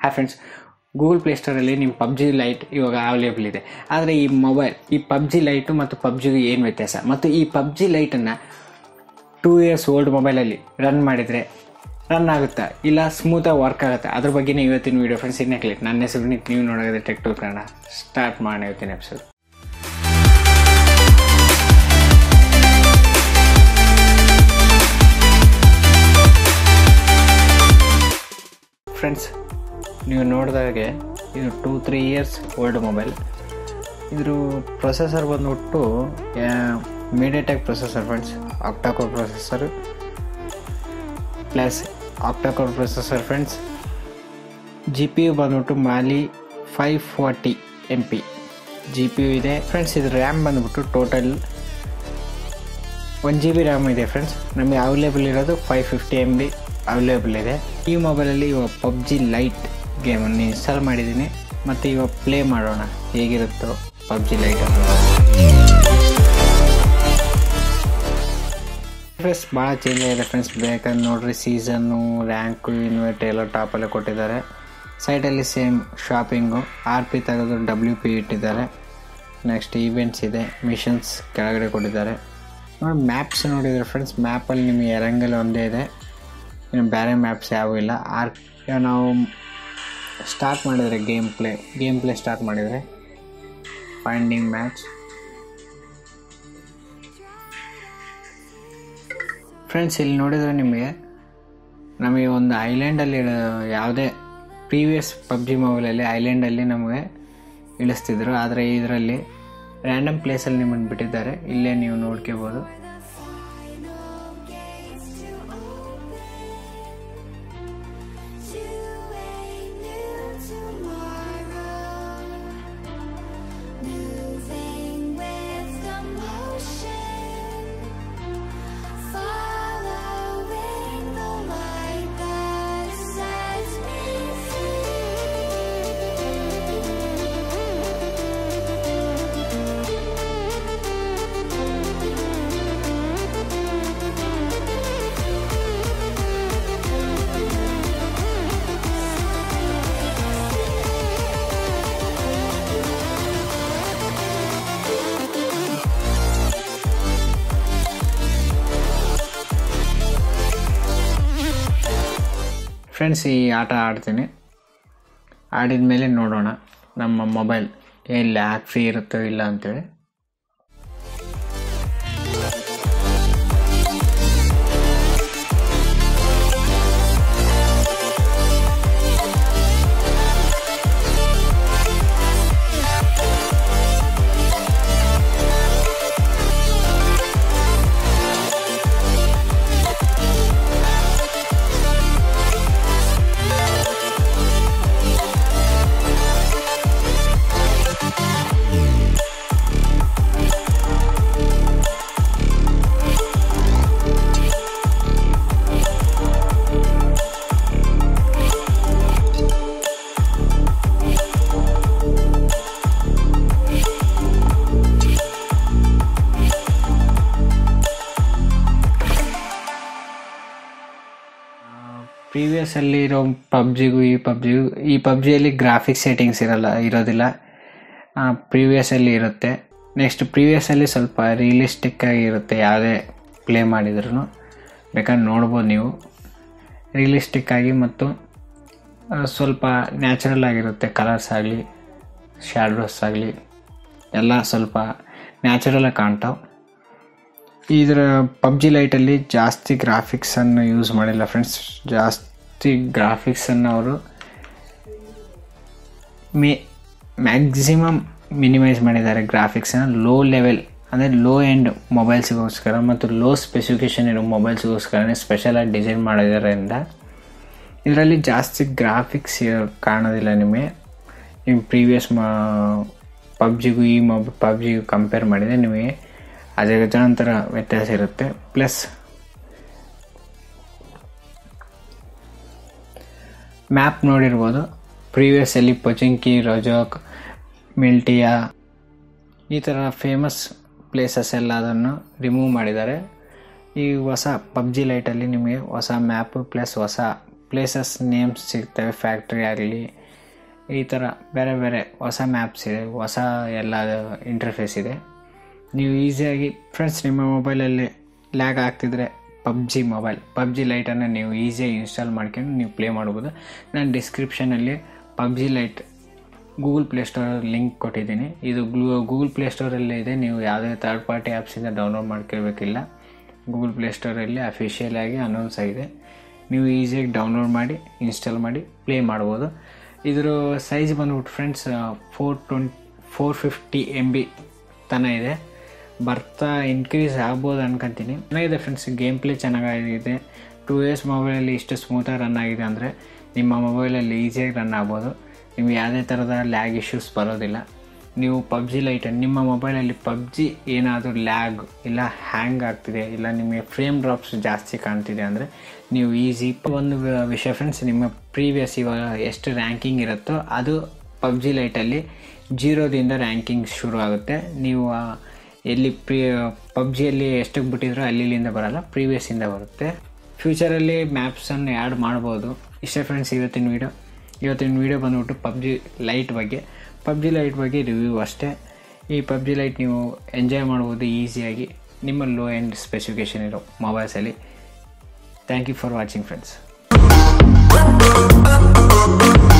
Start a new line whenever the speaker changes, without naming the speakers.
hi friends Google ಪ್ಲೇಸ್ಟೋರಲ್ಲಿ ನಿಮ್ಮ PUBG light ಇವಾಗ available ಇದೆ ಆದರೆ ಈ ಮೊಬೈಲ್ ಈ ಪಬ್ಜಿ ಲೈಟು ಮತ್ತು ಪಬ್ಜಿಗೂ ಏನು ವ್ಯತ್ಯಾಸ ಮತ್ತು ಈ ಪಬ್ಜಿ ಲೈಟನ್ನು ಟೂ ಇಯರ್ಸ್ ಓಲ್ಡ್ ಮೊಬೈಲಲ್ಲಿ ರನ್ ಮಾಡಿದರೆ ರನ್ ಆಗುತ್ತಾ ಇಲ್ಲ ಸ್ಮೂತಾಗಿ ವರ್ಕ್ ಆಗುತ್ತೆ ಅದ್ರ ಬಗ್ಗೆನೇ ಇವತ್ತಿನ ವೀಡಿಯೋ ಫ್ರೆಂಡ್ಸ್ ಇನ್ನೇ ಕ್ಲಿಕ್ ನನ್ನ ಹೆಸರು ವಿನೀತ್, ನೀವು ನೋಡೋದ್ರೆ ಟೆಕ್ ಟು ಕನ್ನಡ ಸ್ಟಾರ್ಟ್ ಮಾಡಿ ಇವತ್ತಿನ ಎಪಿಸೋಡ್ ಫ್ರೆಂಡ್ಸ್ ನೀವು ನೋಡಿದಾಗೆ ಇದು two three years old mobile ಇದ್ರ ಪ್ರೊಸೆಸರ್ ಬಂದ್ಬಿಟ್ಟು MediaTek processor friends octa core processor plus octa core processor friends G P U ಬಂದ್ಬಿಟ್ಟು Mali five forty M P G P U ಇದೆ friends ಇದು ರ್ಯಾಮ್ ಬಂದ್ಬಿಟ್ಟು total one G B RAM ಇದೆ friends ನಮಗೆ available ಇರೋದು five fifty M B available ಇದೆ ಈ ಮೊಬೈಲಲ್ಲಿ ಇವಾಗ ಪಬ್ಜಿ ಲೈಟ್ ಗೇಮನ್ನು ಇನ್ಸ್ಟಾಲ್ ಮಾಡಿದ್ದೀನಿ ಮತ್ತು ಇವಾಗ ಪ್ಲೇ ಮಾಡೋಣ ಹೇಗಿರುತ್ತೋ ಪಬ್ಜಿ ಲೈಟ್ ಫ್ರೆಂಡ್ಸ್ ಭಾಳ ಚೇಂಜ್ ಆಗಿದೆ ಫ್ರೆಂಡ್ಸ್ ಬೇಕಂದ್ರೆ ನೋಡ್ರಿ ಸೀಸನ್ನು ರ್ಯಾಂಕು ಇನ್ವರ್ಟ್ ಎಲ್ಲ ಟಾಪಲ್ಲೇ ಕೊಟ್ಟಿದ್ದಾರೆ ಸೈಡಲ್ಲಿ ಸೇಮ್ ಶಾಪಿಂಗು ಆರ್ ಪಿ ತೆಗೆದು ಡಬ್ಲ್ಯೂ ಪಿ ಇಟ್ಟಿದ್ದಾರೆ ನೆಕ್ಸ್ಟ್ ಈವೆಂಟ್ಸ್ ಇದೆ ಮಿಷನ್ಸ್ ಕೆಳಗಡೆ ಕೊಟ್ಟಿದ್ದಾರೆ ನೋಡಿ ಮ್ಯಾಪ್ಸ್ ನೋಡಿದರೆ ಫ್ರೆಂಡ್ಸ್ ಮ್ಯಾಪಲ್ಲಿ ನಿಮಗೆ ಎರಂಗಲ್ ಒಂದೇ ಇದೆ ಇನ್ನು ಬೇರೆ ಮ್ಯಾಪ್ಸ್ ಯಾವೂ ಇಲ್ಲ ಆರ್ ಇವಾಗ ನಾವು ಸ್ಟಾರ್ಟ್ ಮಾಡಿದರೆ game play game play start ಮಾಡಿದರೆ ಫೈಂಡಿಂಗ್ ಮ್ಯಾಚ್ ಫ್ರೆಂಡ್ಸ್ ಇಲ್ಲಿ ನೋಡಿದರೆ ನಿಮಗೆ ನಮಗೆ ಒಂದು ಐಲ್ಯಾಂಡಲ್ಲಿ ಯಾವುದೇ ಪ್ರೀವಿಯಸ್ ಪಬ್ಜಿ ಮೊಬೈಲಲ್ಲಿ ಐಲ್ಯಾಂಡಲ್ಲಿ ನಮಗೆ ಇಳಿಸ್ತಿದ್ರು ಆದರೆ ಇದರಲ್ಲಿ ರ್ಯಾಂಡಮ್ ಪ್ಲೇಸಲ್ಲಿ ನಿಮ್ಮನ್ನು ಬಿಟ್ಟಿದ್ದಾರೆ ಇಲ್ಲೇ ನೀವು ನೋಡ್ಕೋಬೋದು
Moving with the motion, following the light that sets me
friends ಈ ಆಟ ಆಡ್ತೀನಿ ಆಡಿದ ಮೇಲೆ ನೋಡೋಣ ನಮ್ಮ ಮೊಬೈಲ್ ಏನು ಲ್ಯಾಕ್ ಫ್ರೀ ಇರುತ್ತೋ ಇಲ್ಲ ಅಂತೇಳಿ ಪ್ರೀವಿಯಸ್ಸಲ್ಲಿ ಇರೋ ಪಬ್ಜಿಗೂ ಈ ಪಬ್ಜಿಗೂ ಈ ಪಬ್ಜಿಯಲ್ಲಿ ಗ್ರಾಫಿಕ್ಸ್ ಸೆಟ್ಟಿಂಗ್ಸ್ ಇರಲ್ಲ ಇರೋದಿಲ್ಲ ಪ್ರೀವಿಯಸ್ಸಲ್ಲಿ ಇರುತ್ತೆ ನೆಕ್ಸ್ಟ್ ಪ್ರೀವಿಯಸ್ಸಲ್ಲಿ ಸ್ವಲ್ಪ ರಿಯಲಿಸ್ಟಿಕ್ ಆಗಿ ಇರುತ್ತೆ ಯಾವುದೇ ಪ್ಲೇ ಮಾಡಿದ್ರು ಬೇಕಾದ್ರೆ ನೋಡ್ಬೋದು ನೀವು ರಿಯಲಿಸ್ಟಿಕ್ ಆಗಿ ಮತ್ತು ಆ, ಸ್ವಲ್ಪ ನ್ಯಾಚುರಲ್ ಆಗಿರುತ್ತೆ ಕಲರ್ಸ್ ಆಗಲಿ ಶ್ಯಾಡೋಸ್ ಆಗಲಿ ಎಲ್ಲ ಸ್ವಲ್ಪ ನ್ಯಾಚುರಲಾಗಿ ಕಾಣ್ತಾವೆ ಇದರ ಪಬ್ಜಿ ಲೈಟಲ್ಲಿ ಜಾಸ್ತಿ ಗ್ರಾಫಿಕ್ಸನ್ನು ಯೂಸ್ ಮಾಡಿಲ್ಲ ಫ್ರೆಂಡ್ಸ್ ಜಾಸ್ತಿ ಗ್ರಾಫಿಕ್ಸನ್ನು ಅವರು ಮೇ ಮ್ಯಾಕ್ಸಿಮಮ್ ಮಿನಿಮೈಸ್ ಮಾಡಿದ್ದಾರೆ ಗ್ರಾಫಿಕ್ಸನ್ನು ಲೋ ಲೆವೆಲ್ ಅಂದರೆ ಲೋ ಎಂಡ್ ಮೊಬೈಲ್ಸ್ಗೋಸ್ಕರ ಮತ್ತು ಲೋ ಸ್ಪೆಸಿಫಿಕೇಷನ್ ಇರೋ ಮೊಬೈಲ್ಸ್ಗೋಸ್ಕರನೇ ಸ್ಪೆಷಲಾಗಿ ಡಿಸೈನ್ ಮಾಡಿರೋದ್ರಿಂದ ಇದರಲ್ಲಿ ಜಾಸ್ತಿ ಗ್ರಾಫಿಕ್ಸ್ ಕಾಣೋದಿಲ್ಲ ನಿಮಗೆ ನಿಮ್ಮ ಪ್ರೀವಿಯಸ್ ಮ ಪಬ್ಜಿಗೂ ಈ ಮೊಬ್ ಪಬ್ಜಿಗೂ ಕಂಪೇರ್ ಮಾಡಿದರೆ ನಿಮಗೆ ಅಜಗಜಾಂತರ ವ್ಯತ್ಯಾಸ ಇರುತ್ತೆ ಪ್ಲಸ್ ಮ್ಯಾಪ್ ನೋಡಿರ್ಬೋದು ಪ್ರೀವಿಯಸ್ಸಲ್ಲಿ ಪೊಚಿಂಕಿ ರಜೋಕ್ ಮಿಲ್ಟಿಯಾ ಈ ಥರ ಫೇಮಸ್ ಪ್ಲೇಸಸ್ ಎಲ್ಲ ಅದನ್ನು ರಿಮೂವ್ ಮಾಡಿದ್ದಾರೆ ಈ ಹೊಸ ಪಬ್ಜಿ ಲೈಟಲ್ಲಿ ನಿಮಗೆ ಹೊಸ ಮ್ಯಾಪು ಪ್ಲಸ್ ಹೊಸ ಪ್ಲೇಸಸ್ ನೇಮ್ಸ್ ಸಿಗ್ತವೆ ಫ್ಯಾಕ್ಟ್ರಿ ಆಗಲಿ ಈ ಥರ ಬೇರೆ ಬೇರೆ ಹೊಸ ಮ್ಯಾಪ್ಸ್ ಇದೆ ಹೊಸ ಎಲ್ಲ ಇಂಟರ್ಫೇಸ್ ಇದೆ ನೀವು ಈಸಿಯಾಗಿ ಫ್ರೆಂಡ್ಸ್ ನಿಮ್ಮ ಮೊಬೈಲಲ್ಲಿ ಲ್ಯಾಗ್ ಆಗ್ತಿದ್ರೆ ಪಬ್ಜಿ ಮೊಬೈಲ್ ಪಬ್ಜಿ ಲೈಟನ್ನು ನೀವು ಈಸಿಯಾಗಿ ಇನ್ಸ್ಟಾಲ್ ಮಾಡ್ಕೊಂಡು ನೀವು ಪ್ಲೇ ಮಾಡ್ಬೋದು ನಾನು ಡಿಸ್ಕ್ರಿಪ್ಷನಲ್ಲಿ PUBG lite Google Play Store link ಕೊಟ್ಟಿದ್ದೀನಿ ಇದು ಗ್ಲೂ ಗೂಗಲ್ ಪ್ಲೇಸ್ಟೋರಲ್ಲಿ ಇದೆ ನೀವು ಯಾವುದೇ ಥರ್ಡ್ ಪಾರ್ಟಿ ಆ್ಯಪ್ಸಿಂದ ಡೌನ್ಲೋಡ್ ಮಾಡ್ಕೋಬೇಕಿಲ್ಲ ಗೂಗಲ್ ಪ್ಲೇಸ್ಟೋರಲ್ಲಿ ಅಫಿಷಿಯಲ್ ಆಗಿ ಅನೌನ್ಸ್ ಆಗಿದೆ ನೀವು ಈಸಿಯಾಗಿ ಡೌನ್ಲೋಡ್ ಮಾಡಿ ಇನ್ಸ್ಟಾಲ್ ಮಾಡಿ ಪ್ಲೇ ಮಾಡ್ಬೋದು ಇದ್ರ ಸೈಜ್ ಬಂದ್ಬಿಟ್ಟು friends four twenty four fifty M B ತನ ಇದೆ ಬರ್ತಾ ಇನ್ಕ್ರೀಸ್ ಆಗ್ಬೋದು ಅನ್ಕೊಂತೀನಿ ಚೆನ್ನಾಗಿದೆ ಫ್ರೆಂಡ್ಸ್ ಗೇಮ್ ಪ್ಲೇ ಚೆನ್ನಾಗಿದೆ ಟೂ ಇಯರ್ಸ್ ಮೊಬೈಲಲ್ಲಿ ಇಷ್ಟು ಸ್ಮೂತಾಗಿ ರನ್ ಆಗಿದೆ ಅಂದರೆ ನಿಮ್ಮ ಮೊಬೈಲಲ್ಲಿ ಈಸಿಯಾಗಿ ರನ್ ಆಗ್ಬೋದು ನಿಮ್ಗೆ ಯಾವುದೇ ಥರದ ಲ್ಯಾಗ್ ಇಶ್ಯೂಸ್ ಬರೋದಿಲ್ಲ ನೀವು ಪಬ್ಜಿ ಲೈಟ್ ನಿಮ್ಮ ಮೊಬೈಲಲ್ಲಿ ಪಬ್ಜಿ ಏನಾದರೂ ಲ್ಯಾಗ್ ಇಲ್ಲ ಹ್ಯಾಂಗ್ ಆಗ್ತಿದೆ ಇಲ್ಲ ನಿಮಗೆ ಫ್ರೇಮ್ ಡ್ರಾಪ್ಸ್ ಜಾಸ್ತಿ ಕಾಣ್ತಿದೆ ಅಂದರೆ ನೀವು ಈಸಿ ಒಂದು ವ- ವಿಷಯ ಫ್ರೆಂಡ್ಸ್ ನಿಮ್ಮ ಪ್ರೀವಿಯಸ್ ಇವಾಗ ಎಷ್ಟು ರ್ಯಾಂಕಿಂಗ್ ಇರುತ್ತೋ ಅದು ಪಬ್ಜಿ ಲೈಟಲ್ಲಿ ಜೀರೋದಿಂದ ರ್ಯಾಂಕಿಂಗ್ ಶುರು ಆಗುತ್ತೆ ನೀವು ಆ, ಎಲ್ಲಿ ಪ್ರೀ ಪಬ್ಜಿಯಲ್ಲಿ ಎಷ್ಟಕ್ಕೆ ಬಿಟ್ಟಿದ್ರೋ ಅಲ್ಲಿಂದ ಬರಲ್ಲ ಪ್ರೀವಿಯಸ್ಸಿಂದ ಬರುತ್ತೆ ಫ್ಯೂಚರಲ್ಲಿ ಮ್ಯಾಪ್ಸನ್ನು ಆ್ಯಡ್ ಮಾಡ್ಬೋದು ಇಷ್ಟೇ ಫ್ರೆಂಡ್ಸ್ ಇವತ್ತಿನ ವೀಡಿಯೋ ಇವತ್ತಿನ ವೀಡಿಯೋ ಬಂದ್ಬಿಟ್ಟು ಪಬ್ಜಿ ಲೈಟ್ ಬಗ್ಗೆ ಪಬ್ಜಿ ಲೈಟ್ ಬಗ್ಗೆ ರಿವ್ಯೂ ಅಷ್ಟೇ ಈ ಪಬ್ಜಿ ಲೈಟ್ ನೀವು ಎಂಜಾಯ್ ಮಾಡ್ಬೋದು ಈಸಿಯಾಗಿ ನಿಮ್ಮ ಲೋ ಆ್ಯಂಡ್ ಸ್ಪೆಸಿಫಿಕೇಷನ್ ಇರೋ ಮೊಬೈಲ್ಸಲ್ಲಿ thank you for watching friends